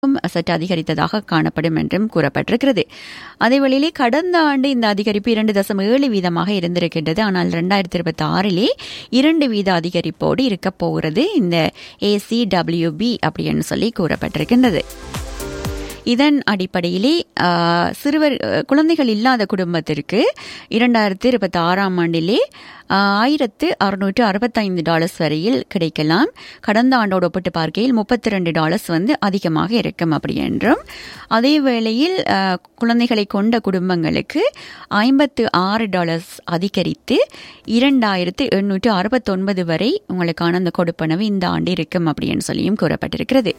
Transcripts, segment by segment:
சற்று அதிகரித்ததாக காணப்படும் என்றும் கூறப்பட்டிருக்கிறது அதேவேளையிலே கடந்த ஆண்டு இந்த அதிகரிப்பு இரண்டு தசம் ஏழு வீதமாக இருந்திருக்கின்றது ஆனால் இரண்டாயிரத்தி இருபத்தி ஆறிலே இரண்டு வீத அதிகரிப்போடு இருக்கப் போகிறது இந்த ஏசிடபிள்யூபி அப்படின்னு சொல்லி கூறப்பட்டிருக்கின்றது இதன் அடிப்படையிலே சிறுவர் குழந்தைகள் இல்லாத குடும்பத்திற்கு இரண்டாயிரத்தி இருபத்தி ஆறாம் ஆண்டிலே ஆயிரத்து அறுநூற்று அறுபத்தைந்து டாலர்ஸ் வரையில் கிடைக்கலாம் கடந்த ஆண்டோடு ஒப்பிட்டு பார்க்கையில் முப்பத்தி ரெண்டு டாலர்ஸ் வந்து அதிகமாக இருக்கும் அப்படி என்றும் அதே வேளையில் குழந்தைகளை கொண்ட குடும்பங்களுக்கு ஐம்பத்து ஆறு டாலர்ஸ் அதிகரித்து இரண்டாயிரத்து எண்ணூற்று அறுபத்தொன்பது வரை உங்களுக்கான அந்த கொடுப்பனவு இந்த ஆண்டு இருக்கும் அப்படின்னு சொல்லியும் கூறப்பட்டிருக்கிறது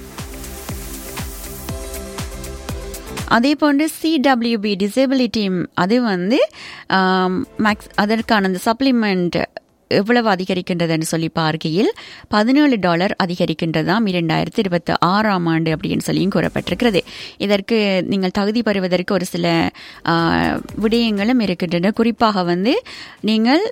அதே போன்று சிடபிள்யூபி டிசேபிலிட்டி அது வந்து மேக்ஸ் அதற்கான அந்த சப்ளிமெண்ட் எவ்வளவு அதிகரிக்கின்றதுன்னு சொல்லி பார்க்கையில் பதினேழு டாலர் அதிகரிக்கின்றதாம் இரண்டாயிரத்தி இருபத்தி ஆறாம் ஆண்டு அப்படின்னு சொல்லியும் கூறப்பட்டிருக்கிறது இதற்கு நீங்கள் தகுதி பெறுவதற்கு ஒரு சில விடயங்களும் இருக்கின்றன குறிப்பாக வந்து நீங்கள்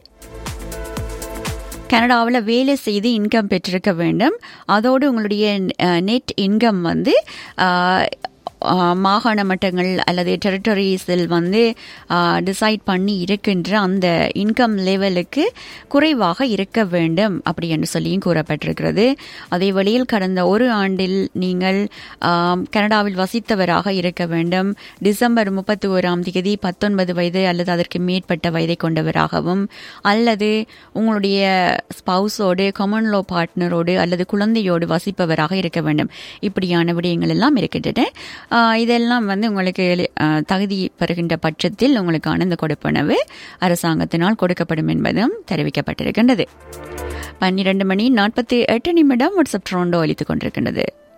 கனடாவில் வேலை செய்து இன்கம் பெற்றிருக்க வேண்டும் அதோடு உங்களுடைய நெட் இன்கம் வந்து மாகாண மட்டங்கள் அல்லது டெரிட்டரிஸில் வந்து டிசைட் பண்ணி இருக்கின்ற அந்த இன்கம் லெவலுக்கு குறைவாக இருக்க வேண்டும் அப்படி என்று சொல்லியும் கூறப்பட்டிருக்கிறது அதே வழியில் கடந்த ஒரு ஆண்டில் நீங்கள் கனடாவில் வசித்தவராக இருக்க வேண்டும் டிசம்பர் முப்பத்தி ஓராம் தேதி பத்தொன்பது வயது அல்லது அதற்கு மேற்பட்ட வயதை கொண்டவராகவும் அல்லது உங்களுடைய ஸ்பவுஸோடு காமன் லோ பார்ட்னரோடு அல்லது குழந்தையோடு வசிப்பவராக இருக்க வேண்டும் இப்படியான விடயங்கள் எல்லாம் இருக்கின்றன இதெல்லாம் வந்து உங்களுக்கு தகுதி பெறுகின்ற பட்சத்தில் உங்களுக்கான இந்த கொடுப்பனவு அரசாங்கத்தினால் கொடுக்கப்படும் என்பதும் தெரிவிக்கப்பட்டிருக்கின்றது பன்னிரண்டு மணி நாற்பத்தி எட்டு நிமிடம் வாட்ஸ்அப் ட்ரோண்டோ அளித்துக் கொண்டிருக்கின்றது